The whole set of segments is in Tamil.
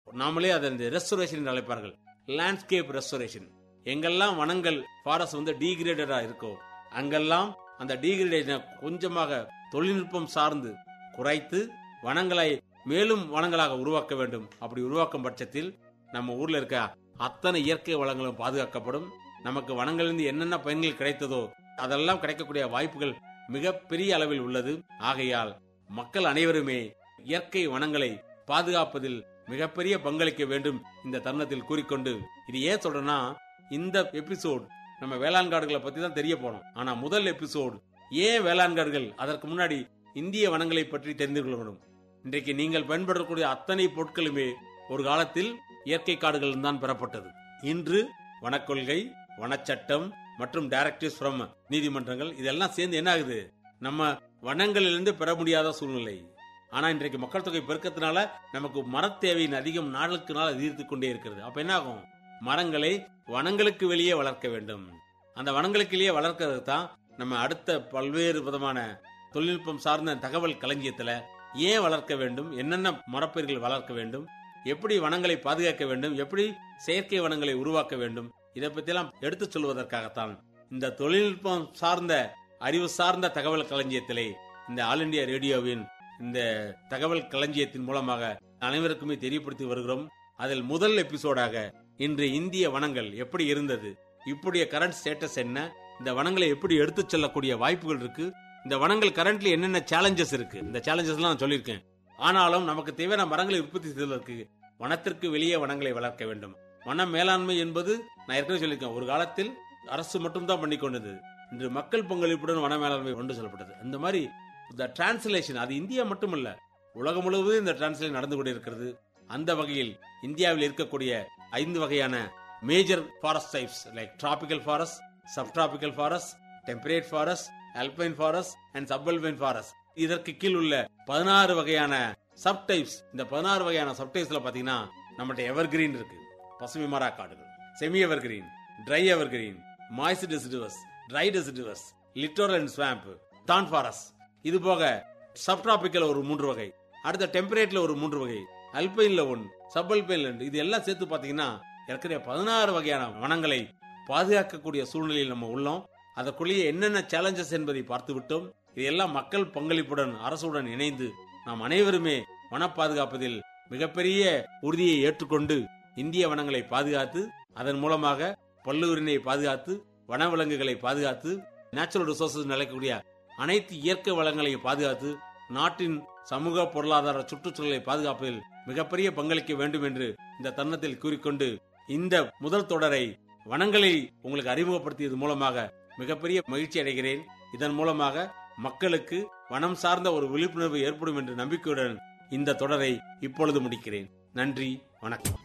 நாமளே அதை இந்த ரெஸ்டோரேஷன் என்று அழைப்பார்கள் லேண்ட்ஸ்கேப் ரெஸ்டோரேஷன் எங்கெல்லாம் வனங்கள் ஃபாரஸ்ட் வந்து டீகிரேடடா இருக்கோ அங்கெல்லாம் அந்த டீகிரேடேஷனை கொஞ்சமாக தொழில்நுட்பம் சார்ந்து குறைத்து வனங்களை மேலும் வனங்களாக உருவாக்க வேண்டும் அப்படி உருவாக்கும் பட்சத்தில் நம்ம ஊர்ல இருக்க அத்தனை இயற்கை வளங்களும் பாதுகாக்கப்படும் நமக்கு வனங்களிலிருந்து என்னென்ன பயன்கள் கிடைத்ததோ அதெல்லாம் கிடைக்கக்கூடிய வாய்ப்புகள் மிகப்பெரிய அளவில் உள்ளது ஆகையால் மக்கள் அனைவருமே இயற்கை வனங்களை பாதுகாப்பதில் மிகப்பெரிய பங்களிக்க வேண்டும் இந்த தருணத்தில் கூறிக்கொண்டு இது ஏன் சொல்றேன்னா இந்த எபிசோட் நம்ம வேளாண் காடுகளை பத்தி தான் தெரிய போனோம் ஆனா முதல் எபிசோட் ஏன் வேளாண் காடுகள் அதற்கு முன்னாடி இந்திய வனங்களை பற்றி தெரிந்து கொள்ள வேண்டும் இன்றைக்கு நீங்கள் பயன்படுத்தக்கூடிய அத்தனை பொருட்களுமே ஒரு காலத்தில் இயற்கை காடுகள் தான் பெறப்பட்டது இன்று வனக்கொள்கை வனச்சட்டம் மற்றும் டைரக்டிவ்ஸ் ஃப்ரம் நீதிமன்றங்கள் இதெல்லாம் சேர்ந்து என்ன ஆகுது நம்ம வனங்களிலிருந்து பெற முடியாத சூழ்நிலை ஆனா இன்றைக்கு மக்கள் தொகை பெருக்கத்தினால நமக்கு மரத்தேவையின் அதிகம் நாளுக்கு நாள் அதிகரித்து கொண்டே இருக்கிறது அப்ப என்ன ஆகும் மரங்களை வனங்களுக்கு வெளியே வளர்க்க வேண்டும் அந்த வனங்களுக்கு வெளியே வளர்க்கறதுக்கு தான் நம்ம அடுத்த பல்வேறு விதமான தொழில்நுட்பம் சார்ந்த தகவல் களஞ்சியத்துல ஏன் வளர்க்க வேண்டும் என்னென்ன மரப்பயிர்கள் வளர்க்க வேண்டும் எப்படி வனங்களை பாதுகாக்க வேண்டும் எப்படி செயற்கை வனங்களை உருவாக்க வேண்டும் இதை பற்றியெல்லாம் எடுத்துச் சொல்வதற்காகத்தான் இந்த தொழில்நுட்பம் சார்ந்த அறிவு சார்ந்த தகவல் களஞ்சியத்திலே இந்த ஆல் இண்டியா ரேடியோவின் இந்த தகவல் களஞ்சியத்தின் மூலமாக அனைவருக்குமே தெரியப்படுத்தி வருகிறோம் அதில் முதல் எபிசோடாக இன்று இந்திய வனங்கள் எப்படி இருந்தது இப்படிய கரண்ட் ஸ்டேட்டஸ் என்ன இந்த வனங்களை எப்படி எடுத்துச் செல்லக்கூடிய வாய்ப்புகள் இருக்கு இந்த வனங்கள் கரண்ட்லி என்னென்ன சேலஞ்சஸ் இருக்கு இந்த சேலஞ்சஸ் நான் சொல்லியிருக்கேன் ஆனாலும் நமக்கு தேவையான மரங்களை உற்பத்தி செய்வதற்கு வனத்திற்கு வெளியே வனங்களை வளர்க்க வேண்டும் வன மேலாண்மை என்பது நான் ஏற்கனவே சொல்லியிருக்கேன் ஒரு காலத்தில் அரசு மட்டும்தான் பண்ணி கொண்டது இன்று மக்கள் பங்களிப்புடன் வன மேலாண்மை கொண்டு செல்லப்பட்டது இந்த மாதிரி இந்த டிரான்ஸ்லேஷன் அது இந்தியா மட்டுமல்ல உலகம் முழுவதும் இந்த டிரான்ஸ்லேஷன் நடந்து கொண்டிருக்கிறது அந்த வகையில் இந்தியாவில் இருக்கக்கூடிய ஐந்து வகையான major forest types like tropical forest subtropical forest temperate forest alpine forest and subalpine forest இதற்கு கீழ் உள்ள பதினாறு வகையான சப் டைப்ஸ் இந்த பதினாறு வகையான சப் டைப்ஸ்ல பாத்தீங்கன்னா நம்மகிட்ட எவர் கிரீன் இருக்கு பசுமை மரா காடுகள் semi evergreen dry evergreen moist deciduous dry deciduous littoral and swamp தான் ஃபாரஸ்ட் இது போக சப்டிராபிக்கல் ஒரு மூன்று வகை அடுத்த டெம்பரேட்ல ஒரு மூன்று வகை அல்பைன்ல ஒன் சப்அல்பைன்ல இது எல்லாம் சேர்த்து பாத்தீங்கன்னா ஏற்கனவே பதினாறு வகையான வனங்களை பாதுகாக்கக்கூடிய சூழ்நிலையில் நம்ம உள்ளோம் அதற்குள்ளேயே என்னென்ன சேலஞ்சஸ் என்பதை பார்த்து விட்டோம் இதெல்லாம் மக்கள் பங்களிப்புடன் அரசுடன் இணைந்து நாம் அனைவருமே வன பாதுகாப்பதில் மிகப்பெரிய உறுதியை ஏற்றுக்கொண்டு இந்திய வனங்களை பாதுகாத்து அதன் மூலமாக பல்லுயிரினை பாதுகாத்து வனவிலங்குகளை பாதுகாத்து நேச்சுரல் ரிசோர்சஸ் நிலைக்கக்கூடிய அனைத்து இயற்கை வளங்களையும் பாதுகாத்து நாட்டின் சமூக பொருளாதார சுற்றுச்சூழலை பாதுகாப்பதில் மிகப்பெரிய பங்களிக்க வேண்டும் என்று இந்த தருணத்தில் கூறிக்கொண்டு இந்த முதல் தொடரை வனங்களை உங்களுக்கு அறிமுகப்படுத்தியது மூலமாக மிகப்பெரிய மகிழ்ச்சி அடைகிறேன் இதன் மூலமாக மக்களுக்கு வனம் சார்ந்த ஒரு விழிப்புணர்வு ஏற்படும் என்ற நம்பிக்கையுடன் இந்த தொடரை இப்பொழுது முடிக்கிறேன் நன்றி வணக்கம்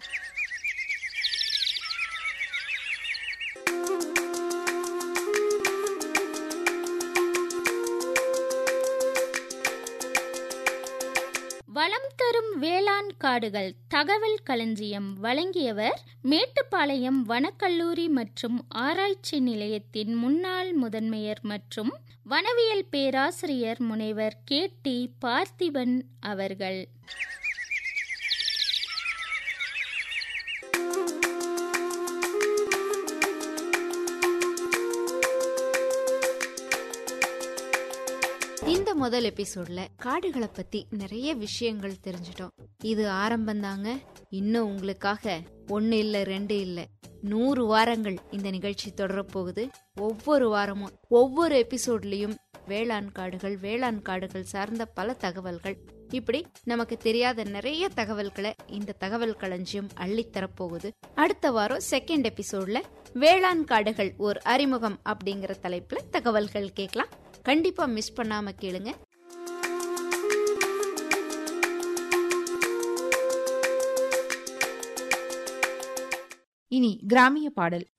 வளம் தரும் வேளாண் காடுகள் தகவல் களஞ்சியம் வழங்கியவர் மேட்டுப்பாளையம் வனக்கல்லூரி மற்றும் ஆராய்ச்சி நிலையத்தின் முன்னாள் முதன்மையர் மற்றும் வனவியல் பேராசிரியர் முனைவர் கே டி பார்த்திபன் அவர்கள் இந்த முதல் எபிசோட்ல காடுகளை பத்தி நிறைய விஷயங்கள் தெரிஞ்சிட்டோம் இது ஆரம்பம்தாங்க இன்னும் உங்களுக்காக ஒன்னு இல்ல ரெண்டு இல்ல நூறு வாரங்கள் இந்த நிகழ்ச்சி தொடரப் போகுது ஒவ்வொரு வாரமும் ஒவ்வொரு எபிசோட்லயும் வேளாண் காடுகள் வேளாண் காடுகள் சார்ந்த பல தகவல்கள் இப்படி நமக்கு தெரியாத நிறைய தகவல்களை இந்த தகவல் களஞ்சியம் அள்ளித்தரப் போகுது அடுத்த வாரம் செகண்ட் எபிசோட்ல வேளாண் காடுகள் ஒரு அறிமுகம் அப்படிங்கிற தலைப்புல தகவல்கள் கேட்கலாம் கண்டிப்பா மிஸ் பண்ணாம கேளுங்க இனி கிராமிய பாடல்